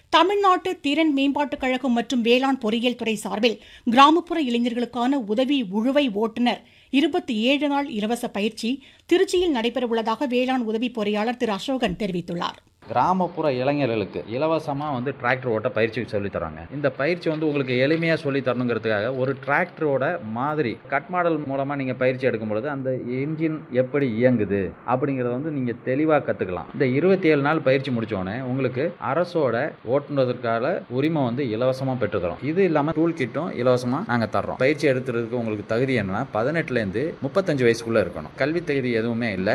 தமிழ்நாட்டு திறன் மேம்பாட்டுக் கழகம் மற்றும் வேளாண் பொறியியல் துறை சார்பில் கிராமப்புற இளைஞர்களுக்கான உதவி உழுவை ஓட்டுநர் இருபத்தி ஏழு நாள் இலவச பயிற்சி திருச்சியில் நடைபெறவுள்ளதாக வேளாண் உதவி பொறியாளர் திரு அசோகன் தெரிவித்துள்ளார் கிராமப்புற இளைஞர்களுக்கு இலவசமாக வந்து டிராக்டர் ஓட்ட பயிற்சி சொல்லித் தராங்க இந்த பயிற்சி வந்து உங்களுக்கு எளிமையாக சொல்லி தரணுங்கிறதுக்காக ஒரு டிராக்டரோட மாதிரி கட் மாடல் மூலமாக நீங்கள் பயிற்சி எடுக்கும் பொழுது அந்த என்ஜின் எப்படி இயங்குது அப்படிங்கிறத வந்து நீங்கள் தெளிவாக கற்றுக்கலாம் இந்த இருபத்தி ஏழு நாள் பயிற்சி முடித்தோடனே உங்களுக்கு அரசோட ஓட்டுனதற்கான உரிமை வந்து இலவசமாக பெற்று தரோம் இது இல்லாமல் டூல் கிட்டும் இலவசமாக நாங்கள் தர்றோம் பயிற்சி எடுத்துறதுக்கு உங்களுக்கு தகுதி என்னன்னா பதினெட்டுலேருந்து முப்பத்தஞ்சு வயசுக்குள்ளே இருக்கணும் கல்வி தகுதி எதுவுமே இல்லை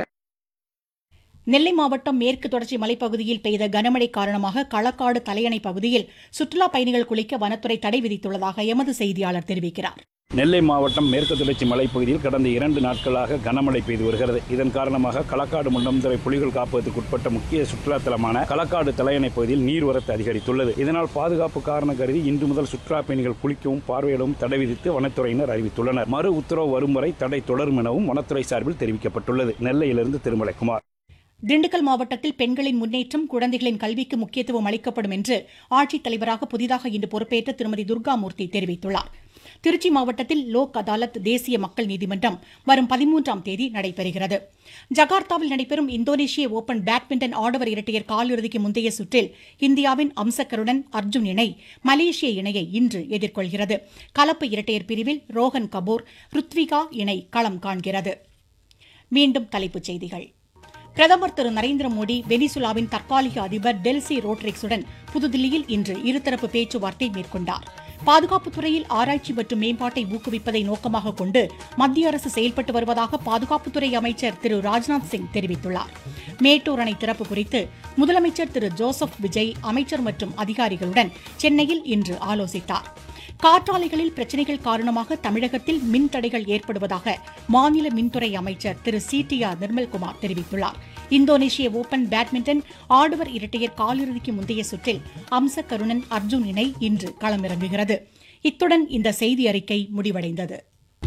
நெல்லை மாவட்டம் மேற்கு தொடர்ச்சி மலைப்பகுதியில் பெய்த கனமழை காரணமாக களக்காடு தலையணை பகுதியில் சுற்றுலா பயணிகள் குளிக்க வனத்துறை தடை விதித்துள்ளதாக எமது செய்தியாளர் தெரிவிக்கிறார் நெல்லை மாவட்டம் மேற்கு தொடர்ச்சி மலைப்பகுதியில் கடந்த இரண்டு நாட்களாக கனமழை பெய்து வருகிறது இதன் காரணமாக களக்காடு முண்டம்துறை புலிகள் காப்பகத்துக்கு உட்பட்ட முக்கிய சுற்றுலா தலமான களக்காடு தலையணை பகுதியில் நீர்வரத்து அதிகரித்துள்ளது இதனால் பாதுகாப்பு காரணம் கருதி இன்று முதல் சுற்றுலா பயணிகள் குளிக்கவும் பார்வையிடவும் தடை விதித்து வனத்துறையினர் அறிவித்துள்ளனர் மறு உத்தரவு வரும் வரை தடை தொடரும் எனவும் வனத்துறை சார்பில் தெரிவிக்கப்பட்டுள்ளது நெல்லையிலிருந்து திருமலைக்குமார் திண்டுக்கல் மாவட்டத்தில் பெண்களின் முன்னேற்றம் குழந்தைகளின் கல்விக்கு முக்கியத்துவம் அளிக்கப்படும் என்று ஆட்சித்தலைவராக புதிதாக இன்று பொறுப்பேற்ற திருமதி துர்காமூர்த்தி தெரிவித்துள்ளார் திருச்சி மாவட்டத்தில் லோக் அதாலத் தேசிய மக்கள் நீதிமன்றம் வரும் பதிமூன்றாம் தேதி நடைபெறுகிறது ஜகார்த்தாவில் நடைபெறும் இந்தோனேஷிய ஓபன் பேட்மிண்டன் ஆடவர் இரட்டையர் காலிறுதிக்கு முந்தைய சுற்றில் இந்தியாவின் அம்சக்கருடன் அர்ஜுன் இணை மலேசிய இணையை இன்று எதிர்கொள்கிறது கலப்பு இரட்டையர் பிரிவில் ரோஹன் கபூர் ருத்விகா இணை களம் காண்கிறது மீண்டும் தலைப்புச் செய்திகள் பிரதமர் திரு நரேந்திர மோடி வெனிசுலாவின் தற்காலிக அதிபர் டெல்சி ரோட்ரிக்ஸுடன் புதுதில்லியில் இன்று இருதரப்பு பேச்சுவார்த்தை மேற்கொண்டார் பாதுகாப்புத் துறையில் ஆராய்ச்சி மற்றும் மேம்பாட்டை ஊக்குவிப்பதை நோக்கமாக கொண்டு மத்திய அரசு செயல்பட்டு வருவதாக பாதுகாப்புத்துறை அமைச்சர் திரு ராஜ்நாத் சிங் தெரிவித்துள்ளார் மேட்டூர் அணை திறப்பு குறித்து முதலமைச்சர் திரு ஜோசப் விஜய் அமைச்சர் மற்றும் அதிகாரிகளுடன் சென்னையில் இன்று ஆலோசித்தார் காற்றாலைகளில் பிரச்சினைகள் காரணமாக தமிழகத்தில் மின் தடைகள் ஏற்படுவதாக மாநில மின்துறை அமைச்சர் Thiru C T R Nirmalkumar தெரிவித்துள்ளார் இந்தோனேஷிய ஓபன் பேட்மிண்டன் ஆடவர் இரட்டையர் காலிறுதிக்கு முந்தைய சுற்றில் அம்ச கருணன் அர்ஜுன் இணை இன்று களமிறங்குகிறது இத்துடன் இந்த செய்தி அறிக்கை முடிவடைந்தது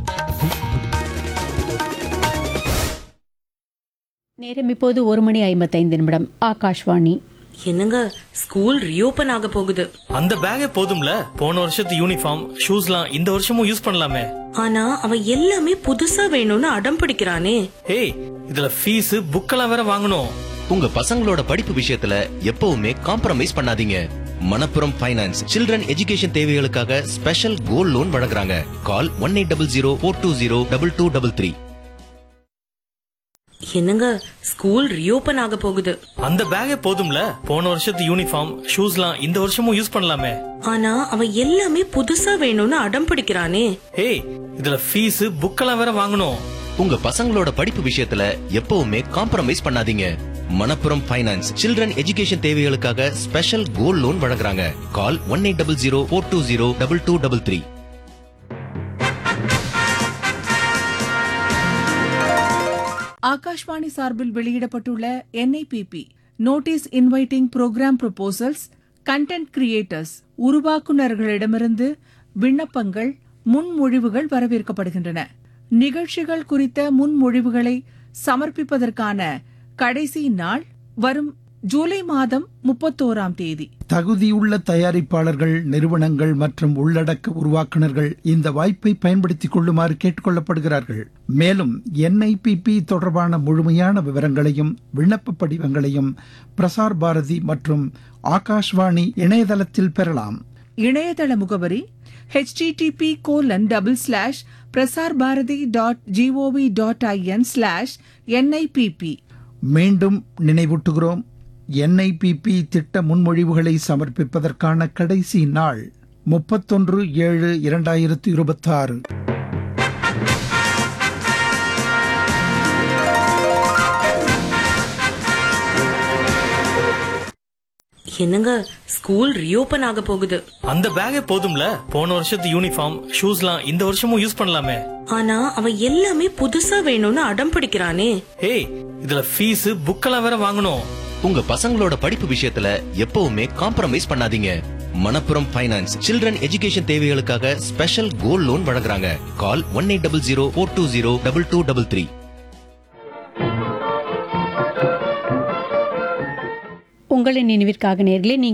நேரம் இப்போது ஒரு மணி ஐம்பத்தைந்து நிமிடம் ஆகாஷ்வாணி என்னங்க ஸ்கூல் ரீஓபன் ஆக போகுது அந்த பேக்கே போதும்ல போன வருஷத்து யூனிஃபார்ம் ஷூஸ்லாம் இந்த வருஷமும் யூஸ் பண்ணலாமே ஆனா அவன் எல்லாமே புதுசா வேணும்னு அடம் பிடிக்கிறானே ஏய் இதுல ஃபீஸ் புக்கெல்லாம் வேற வாங்கணும் உங்க பசங்களோட படிப்பு விஷயத்துல எப்பவுமே காம்ப்ரமைஸ் பண்ணாதீங்க மணப்புரம் ஃபைனான்ஸ் சில்ட்ரன் எஜுகேஷன் தேவைகளுக்காக ஸ்பெஷல் கோல்ட் லோன் வழங்குறாங்க call one eight double zero four two zero double two double three என்னங்க ஸ்கூல் ரீஓபன் ஆக போகுது அந்த பேக்கே போதும்ல போன வருஷத்து யூனிஃபார்ம் ஷூஸ்லாம் இந்த வருஷமும் யூஸ் பண்ணலாமே ஆனா அவன் எல்லாமே புதுசா வேணும்னு அடம் பிடிக்கிறானே ஏய் இதுல ஃபீஸ் புக்கெல்லாம் வேற வாங்கணும் உங்க பசங்களோட படிப்பு விஷயத்துல எப்பவுமே காம்ப்ரமைஸ் பண்ணாதீங்க மணப்புரம் ஃபைனான்ஸ் சில்ட்ரன் எஜுகேஷன் தேவைகளுக்காக ஸ்பெஷல் கோல்ட் லோன் வழங்குறாங்க call one eight double zero four two zero double two double three Akashvani சார்பில் வெளியிடப்பட்டுள்ள N I B P notice inviting programme proposals content creators உருவாக்குநர்களிடமிருந்து விண்ணப்பங்கள் முன்மொழிவுகள் வரவேற்கப்படுகின்றன நிகழ்ச்சிகள் குறித்த முன்மொழிவுகளை சமர்ப்பிப்பதற்கான கடைசி நாள் வரும் ஜூலை மாதம் முப்பத்தோராம் தேதி தகுதியுள்ள தயாரிப்பாளர்கள் நிறுவனங்கள் மற்றும் உள்ளடக்க உருவாக்குனர்கள் இந்த வாய்ப்பை பயன்படுத்திக் கொள்ளுமாறு கேட்டுக்கொள்ளப்படுகிறார்கள் மேலும் என்ஐபிபி தொடர்பான முழுமையான விவரங்களையும் விண்ணப்ப படிவங்களையும் பிரசார் பாரதி மற்றும் ஆகாஷ்வாணி இணையதளத்தில் பெறலாம் இணையதள முகவரி http colon double slash Prasar Bharati dot G O V dot I N slash N I B P மீண்டும் நினைவூட்டுகிறோம் என்ஐபிபி திட்ட முன்மொழிவுகளை சமர்ப்பிப்பதற்கான கடைசி நாள் முப்பத்தொன்று ஏழு இரண்டாயிரத்து இருபத்தாறு என்னங்க ஸ்கூல் ரீஓபன் ஆக போகுது அந்த பேக்கே போதும்ல போன வருஷத்து யூனிஃபார்ம் ஷூஸ்லாம் இந்த வருஷமும் யூஸ் பண்ணலாமே ஆனா அவன் எல்லாமே புதுசா வேணும்னு அடம் பிடிக்கிறானே ஏய் இதுல ஃபீஸ் புக்கெல்லாம் வேற வாங்கணும் உங்க பசங்களோட படிப்பு விஷயத்துல எப்பவுமே காம்ப்ரமைஸ் பண்ணாதீங்க மணப்புரம் ஃபைனான்ஸ் சில்ட்ரன் எஜுகேஷன் தேவைகளுக்காக ஸ்பெஷல் கோல்ட் லோன் வழங்குறாங்க call one eight double zero four two zero double two double three உங்களின் நினைவிற்காக நேர்களே நீங்கள்